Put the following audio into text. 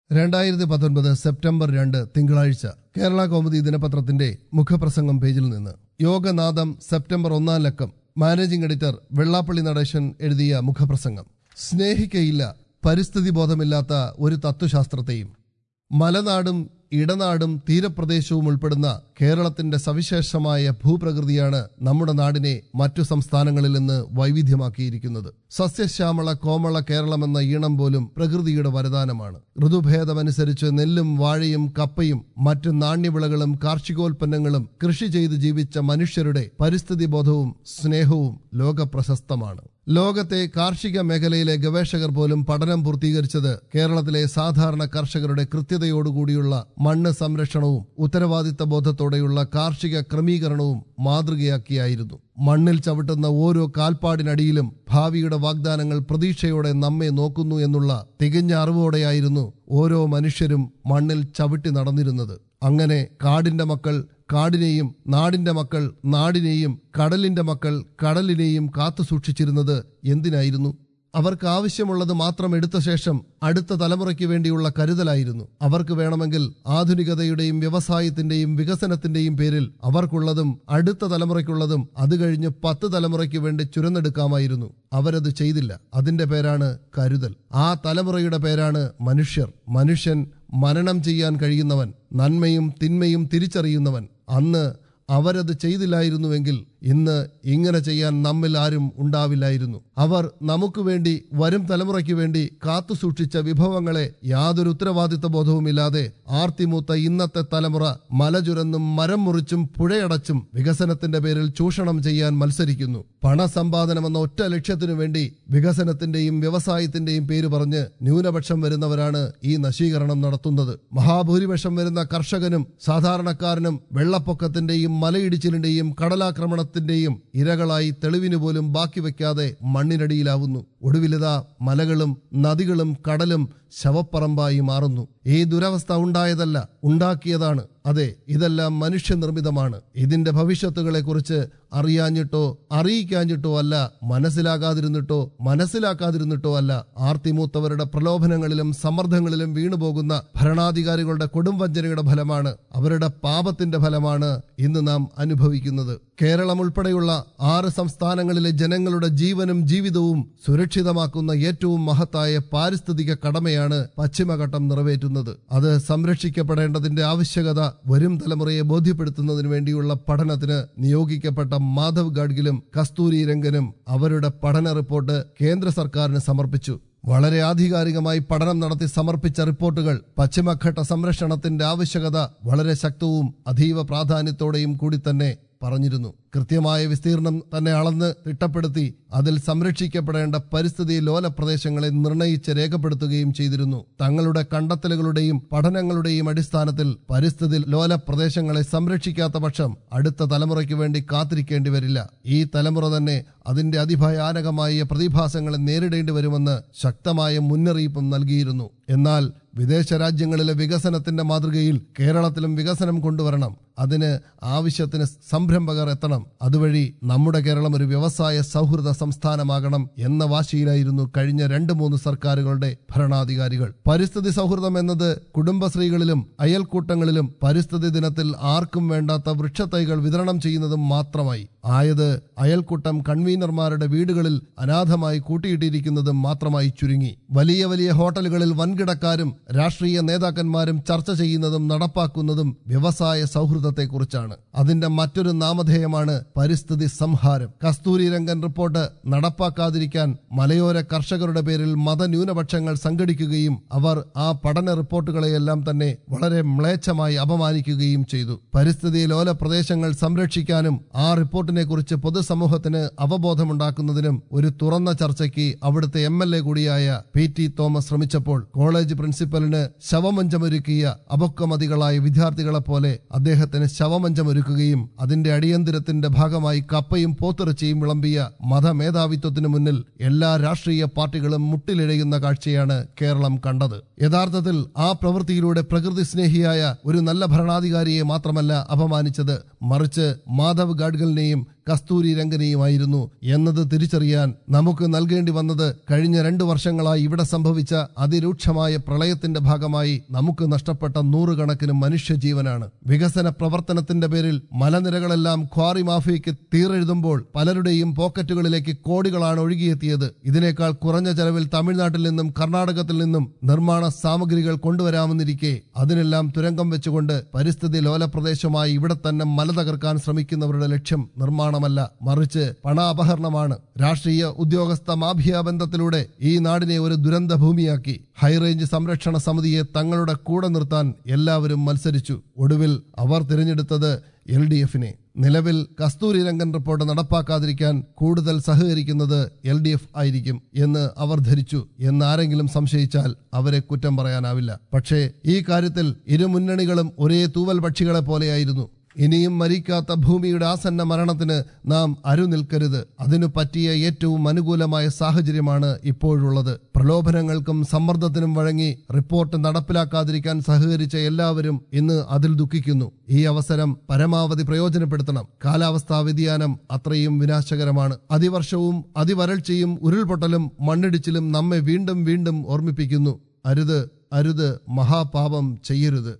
രണ്ടായിരത്തി പത്തൊൻപത് സെപ്റ്റംബർ രണ്ട് തിങ്കളാഴ്ച കേരള കൗമുദി ദിനപത്രത്തിന്റെ മുഖപ്രസംഗം പേജിൽ നിന്ന് യോഗനാഥം സെപ്റ്റംബർ ഒന്നാം ലക്കം മാനേജിംഗ് എഡിറ്റർ വെള്ളാപ്പള്ളി നടേശൻ എഴുതിയ മുഖപ്രസംഗം സ്നേഹിക്കയില്ല പരിസ്ഥിതി ബോധമില്ലാത്ത ഒരു തത്വശാസ്ത്രത്തെയും മലനാടും ഇടനാടും തീരപ്രദേശവും ഉൾപ്പെടുന്ന കേരളത്തിന്റെ സവിശേഷമായ ഭൂപ്രകൃതിയാണ് നമ്മുടെ നാടിനെ മറ്റു സംസ്ഥാനങ്ങളിൽ നിന്ന് വൈവിധ്യമാക്കിയിരിക്കുന്നത് സസ്യശ്യാമള കോമള കേരളമെന്ന ഈണം പോലും പ്രകൃതിയുടെ വരദാനമാണ് ഋതുഭേദമനുസരിച്ച് നെല്ലും വാഴയും കപ്പയും മറ്റു നാണ്യവിളകളും കാർഷികോൽപ്പന്നങ്ങളും കൃഷി ചെയ്ത് ജീവിച്ച മനുഷ്യരുടെ പരിസ്ഥിതി ബോധവും സ്നേഹവും ലോകപ്രശസ്തമാണ് ലോകത്തെ കാർഷിക മേഖലയിലെ ഗവേഷകർ പോലും പഠനം പൂർത്തീകരിച്ചത് കേരളത്തിലെ സാധാരണ കർഷകരുടെ കൃത്യതയോടുകൂടിയുള്ള മണ്ണ് സംരക്ഷണവും ഉത്തരവാദിത്ത ബോധത്തോടെയുള്ള കാർഷിക ക്രമീകരണവും മാതൃകയാക്കിയായിരുന്നു മണ്ണിൽ ചവിട്ടുന്ന ഓരോ കാൽപ്പാടിനടിയിലും ഭാവിയുടെ വാഗ്ദാനങ്ങൾ പ്രതീക്ഷയോടെ നമ്മെ നോക്കുന്നു എന്നുള്ള തികഞ്ഞ അറിവോടെയായിരുന്നു ഓരോ മനുഷ്യരും മണ്ണിൽ ചവിട്ടി നടന്നിരുന്നത് അങ്ങനെ കാടിന്റെ മക്കൾ കാടിനെയും നാടിന്റെ മക്കൾ നാടിനെയും കടലിന്റെ മക്കൾ കടലിനെയും കാത്തു സൂക്ഷിച്ചിരുന്നത് എന്തിനായിരുന്നു അവർക്ക് ആവശ്യമുള്ളത് മാത്രം എടുത്ത ശേഷം അടുത്ത തലമുറയ്ക്ക് വേണ്ടിയുള്ള കരുതലായിരുന്നു അവർക്ക് വേണമെങ്കിൽ ആധുനികതയുടെയും വ്യവസായത്തിന്റെയും വികസനത്തിന്റെയും പേരിൽ അവർക്കുള്ളതും അടുത്ത തലമുറയ്ക്കുള്ളതും അത് കഴിഞ്ഞ് പത്ത് തലമുറയ്ക്ക് വേണ്ടി ചുരന്നെടുക്കാമായിരുന്നു അവരത് ചെയ്തില്ല അതിന്റെ പേരാണ് കരുതൽ ആ തലമുറയുടെ പേരാണ് മനുഷ്യർ മനുഷ്യൻ മരണം ചെയ്യാൻ കഴിയുന്നവൻ നന്മയും തിന്മയും തിരിച്ചറിയുന്നവൻ അന്ന് അവരത് ചെയ്തില്ലായിരുന്നുവെങ്കിൽ ഇന്ന് ഇങ്ങനെ ചെയ്യാൻ നമ്മിൽ ആരും ഉണ്ടാവില്ലായിരുന്നു അവർ നമുക്ക് വേണ്ടി വരും തലമുറയ്ക്ക് വേണ്ടി കാത്തു സൂക്ഷിച്ച വിഭവങ്ങളെ യാതൊരു ഉത്തരവാദിത്ത ബോധവുമില്ലാതെ ആർത്തിമൂത്ത ഇന്നത്തെ തലമുറ മലചുരന്നും മരം മുറിച്ചും പുഴയടച്ചും വികസനത്തിന്റെ പേരിൽ ചൂഷണം ചെയ്യാൻ മത്സരിക്കുന്നു പണസമ്പാദനമെന്ന ഒറ്റ ലക്ഷ്യത്തിനു വേണ്ടി വികസനത്തിന്റെയും വ്യവസായത്തിന്റെയും പേര് പറഞ്ഞ് ന്യൂനപക്ഷം വരുന്നവരാണ് ഈ നശീകരണം നടത്തുന്നത് മഹാഭൂരിപക്ഷം വരുന്ന കർഷകനും സാധാരണക്കാരനും വെള്ളപ്പൊക്കത്തിന്റെയും മലയിടിച്ചിലിന്റെയും കടലാക്രമണത്തിന്റെയും ഇരകളായി തെളിവിന് പോലും ബാക്കി വെക്കാതെ മണ്ണിനടിയിലാവുന്നു ഒടുവിലിതാ മലകളും നദികളും കടലും ശവപ്പറമ്പായി മാറുന്നു ഈ ദുരവസ്ഥ ഉണ്ടായതല്ല ഉണ്ടാക്കിയതാണ് അതെ ഇതെല്ലാം മനുഷ്യനിർമ്മിതമാണ് ഇതിന്റെ ഭവിഷ്യത്തുകളെക്കുറിച്ച് അറിയാഞ്ഞിട്ടോ അറിയിക്കാഞ്ഞിട്ടോ അല്ല മനസ്സിലാകാതിരുന്നിട്ടോ മനസ്സിലാക്കാതിരുന്നിട്ടോ അല്ല ആർത്തിമൂത്തവരുടെ പ്രലോഭനങ്ങളിലും സമ്മർദ്ദങ്ങളിലും വീണുപോകുന്ന ഭരണാധികാരികളുടെ കൊടുംവഞ്ചനയുടെ ഫലമാണ് അവരുടെ പാപത്തിന്റെ ഫലമാണ് ഇന്ന് നാം അനുഭവിക്കുന്നത് കേരളം ഉൾപ്പെടെയുള്ള ആറ് സംസ്ഥാനങ്ങളിലെ ജനങ്ങളുടെ ജീവനും ജീവിതവും സുരക്ഷിതമാക്കുന്ന ഏറ്റവും മഹത്തായ പാരിസ്ഥിതിക കടമയാണ് പശ്ചിമഘട്ടം നിറവേറ്റുന്നത് അത് സംരക്ഷിക്കപ്പെടേണ്ടതിന്റെ ആവശ്യകത വരും തലമുറയെ ബോധ്യപ്പെടുത്തുന്നതിന് വേണ്ടിയുള്ള പഠനത്തിന് നിയോഗിക്കപ്പെട്ട മാധവ് ഗാഡ്ഗിലും കസ്തൂരി രംഗനും അവരുടെ പഠന റിപ്പോർട്ട് കേന്ദ്ര സർക്കാരിന് സമർപ്പിച്ചു വളരെ ആധികാരികമായി പഠനം നടത്തി സമർപ്പിച്ച റിപ്പോർട്ടുകൾ പശ്ചിമഘട്ട സംരക്ഷണത്തിന്റെ ആവശ്യകത വളരെ ശക്തവും അതീവ പ്രാധാന്യത്തോടെയും കൂടി തന്നെ പറഞ്ഞിരുന്നു കൃത്യമായ വിസ്തീർണം തന്നെ അളന്ന് തിട്ടപ്പെടുത്തി അതിൽ സംരക്ഷിക്കപ്പെടേണ്ട പരിസ്ഥിതി ലോല പ്രദേശങ്ങളെ നിർണയിച്ച് രേഖപ്പെടുത്തുകയും ചെയ്തിരുന്നു തങ്ങളുടെ കണ്ടെത്തലുകളുടെയും പഠനങ്ങളുടെയും അടിസ്ഥാനത്തിൽ പരിസ്ഥിതി ലോല പ്രദേശങ്ങളെ സംരക്ഷിക്കാത്ത പക്ഷം അടുത്ത തലമുറയ്ക്ക് വേണ്ടി കാത്തിരിക്കേണ്ടി വരില്ല ഈ തലമുറ തന്നെ അതിന്റെ അതിഭയാനകമായ പ്രതിഭാസങ്ങളെ നേരിടേണ്ടി വരുമെന്ന് ശക്തമായ മുന്നറിയിപ്പും നൽകിയിരുന്നു എന്നാൽ വിദേശ രാജ്യങ്ങളിലെ വികസനത്തിന്റെ മാതൃകയിൽ കേരളത്തിലും വികസനം കൊണ്ടുവരണം അതിന് ആവശ്യത്തിന് സംരംഭകർ എത്തണം അതുവഴി നമ്മുടെ കേരളം ഒരു വ്യവസായ സൗഹൃദ സംസ്ഥാനമാകണം എന്ന വാശിയിലായിരുന്നു കഴിഞ്ഞ രണ്ട് മൂന്ന് സർക്കാരുകളുടെ ഭരണാധികാരികൾ പരിസ്ഥിതി സൗഹൃദം എന്നത് കുടുംബശ്രീകളിലും അയൽക്കൂട്ടങ്ങളിലും പരിസ്ഥിതി ദിനത്തിൽ ആർക്കും വേണ്ടാത്ത വൃക്ഷത്തൈകൾ വിതരണം ചെയ്യുന്നതും മാത്രമായി ആയത് അയൽക്കൂട്ടം കൺവീനർമാരുടെ വീടുകളിൽ അനാഥമായി കൂട്ടിയിട്ടിരിക്കുന്നതും മാത്രമായി ചുരുങ്ങി വലിയ വലിയ ഹോട്ടലുകളിൽ വൻകിടക്കാരും രാഷ്ട്രീയ നേതാക്കന്മാരും ചർച്ച ചെയ്യുന്നതും നടപ്പാക്കുന്നതും വ്യവസായ സൗഹൃദത്തെക്കുറിച്ചാണ് അതിന്റെ മറ്റൊരു നാമധേയമാണ് പരിസ്ഥിതി സംഹാരം കസ്തൂരി രംഗൻ റിപ്പോർട്ട് നടപ്പാക്കാതിരിക്കാൻ മലയോര കർഷകരുടെ പേരിൽ മതന്യൂനപക്ഷങ്ങൾ സംഘടിക്കുകയും അവർ ആ പഠന റിപ്പോർട്ടുകളെയെല്ലാം തന്നെ വളരെ മ്ലേച്ഛമായി അപമാനിക്കുകയും ചെയ്തു പരിസ്ഥിതി ലോല പ്രദേശങ്ങൾ സംരക്ഷിക്കാനും ആ റിപ്പോർട്ടിനെ കുറിച്ച് പൊതുസമൂഹത്തിന് അവബോധമുണ്ടാക്കുന്നതിനും ഒരു തുറന്ന ചർച്ചയ്ക്ക് അവിടുത്തെ എം എൽ എ കൂടിയായ പി ടി തോമസ് ശ്രമിച്ചപ്പോൾ കോളേജ് പ്രിൻസിപ്പലിന് ശവമഞ്ചമൊരുക്കിയ അപക്വമതികളായ വിദ്യാർത്ഥികളെ പോലെ അദ്ദേഹത്തിന് ശവമഞ്ചമൊരുക്കുകയും അതിന്റെ അടിയന്തരത്തിന്റെ ഭാഗമായി കപ്പയും പോത്തിറച്ചിയും വിളമ്പിയ മതമേധാവിത്വത്തിനു മുന്നിൽ എല്ലാ രാഷ്ട്രീയ പാർട്ടികളും മുട്ടിലിഴയുന്ന കാഴ്ചയാണ് കേരളം കണ്ടത് യഥാർത്ഥത്തിൽ ആ പ്രവൃത്തിയിലൂടെ പ്രകൃതി സ്നേഹിയായ ഒരു നല്ല ഭരണാധികാരിയെ മാത്രമല്ല അപമാനിച്ചത് മറിച്ച് മാധവ് ഗാഡ്ഗലിനെയും കസ്തൂരി രംഗനെയുമായിരുന്നു എന്നത് തിരിച്ചറിയാൻ നമുക്ക് നൽകേണ്ടി വന്നത് കഴിഞ്ഞ രണ്ടു വർഷങ്ങളായി ഇവിടെ സംഭവിച്ച അതിരൂക്ഷമായ പ്രളയത്തിന്റെ ഭാഗമായി നമുക്ക് നഷ്ടപ്പെട്ട നൂറുകണക്കിന് മനുഷ്യജീവനാണ് വികസന പ്രവർത്തനത്തിന്റെ പേരിൽ മലനിരകളെല്ലാം ക്വാറി മാഫിയയ്ക്ക് തീരെഴുതുമ്പോൾ പലരുടെയും പോക്കറ്റുകളിലേക്ക് കോടികളാണ് ഒഴുകിയെത്തിയത് ഇതിനേക്കാൾ കുറഞ്ഞ ചെലവിൽ തമിഴ്നാട്ടിൽ നിന്നും കർണാടകത്തിൽ നിന്നും നിർമ്മാണ സാമഗ്രികൾ കൊണ്ടുവരാമെന്നിരിക്കെ അതിനെല്ലാം തുരങ്കം വെച്ചുകൊണ്ട് പരിസ്ഥിതി ലോലപ്രദേശമായി ഇവിടെ തന്നെ മല തകർക്കാൻ ശ്രമിക്കുന്നവരുടെ ലക്ഷ്യം നിർമ്മാണമല്ല മറിച്ച് പണാപഹരണമാണ് രാഷ്ട്രീയ ഉദ്യോഗസ്ഥ മാഫിയ ബന്ധത്തിലൂടെ ഈ നാടിനെ ഒരു ദുരന്ത ഭൂമിയാക്കി ഹൈറേഞ്ച് സംരക്ഷണ സമിതിയെ തങ്ങളുടെ കൂടെ നിർത്താൻ എല്ലാവരും മത്സരിച്ചു ഒടുവിൽ അവർ തിരഞ്ഞെടുത്തത് എൽ ഡി എഫിനെ നിലവിൽ കസ്തൂരി രംഗൻ റിപ്പോർട്ട് നടപ്പാക്കാതിരിക്കാൻ കൂടുതൽ സഹകരിക്കുന്നത് എൽ ഡി എഫ് ആയിരിക്കും എന്ന് അവർ ധരിച്ചു എന്നാരെങ്കിലും സംശയിച്ചാൽ അവരെ കുറ്റം പറയാനാവില്ല പക്ഷേ ഈ കാര്യത്തിൽ ഇരു മുന്നണികളും ഒരേ തൂവൽ പക്ഷികളെ പോലെയായിരുന്നു ഇനിയും മരിക്കാത്ത ഭൂമിയുടെ ആസന്ന മരണത്തിന് നാം അരുനിൽക്കരുത് അതിനു പറ്റിയ ഏറ്റവും അനുകൂലമായ സാഹചര്യമാണ് ഇപ്പോഴുള്ളത് പ്രലോഭനങ്ങൾക്കും സമ്മർദ്ദത്തിനും വഴങ്ങി റിപ്പോർട്ട് നടപ്പിലാക്കാതിരിക്കാൻ സഹകരിച്ച എല്ലാവരും ഇന്ന് അതിൽ ദുഃഖിക്കുന്നു ഈ അവസരം പരമാവധി പ്രയോജനപ്പെടുത്തണം കാലാവസ്ഥാ വ്യതിയാനം അത്രയും വിനാശകരമാണ് അതിവർഷവും അതിവരൾച്ചയും ഉരുൾപൊട്ടലും മണ്ണിടിച്ചിലും നമ്മെ വീണ്ടും വീണ്ടും ഓർമ്മിപ്പിക്കുന്നു അരുത് അരുത് മഹാപാപം ചെയ്യരുത്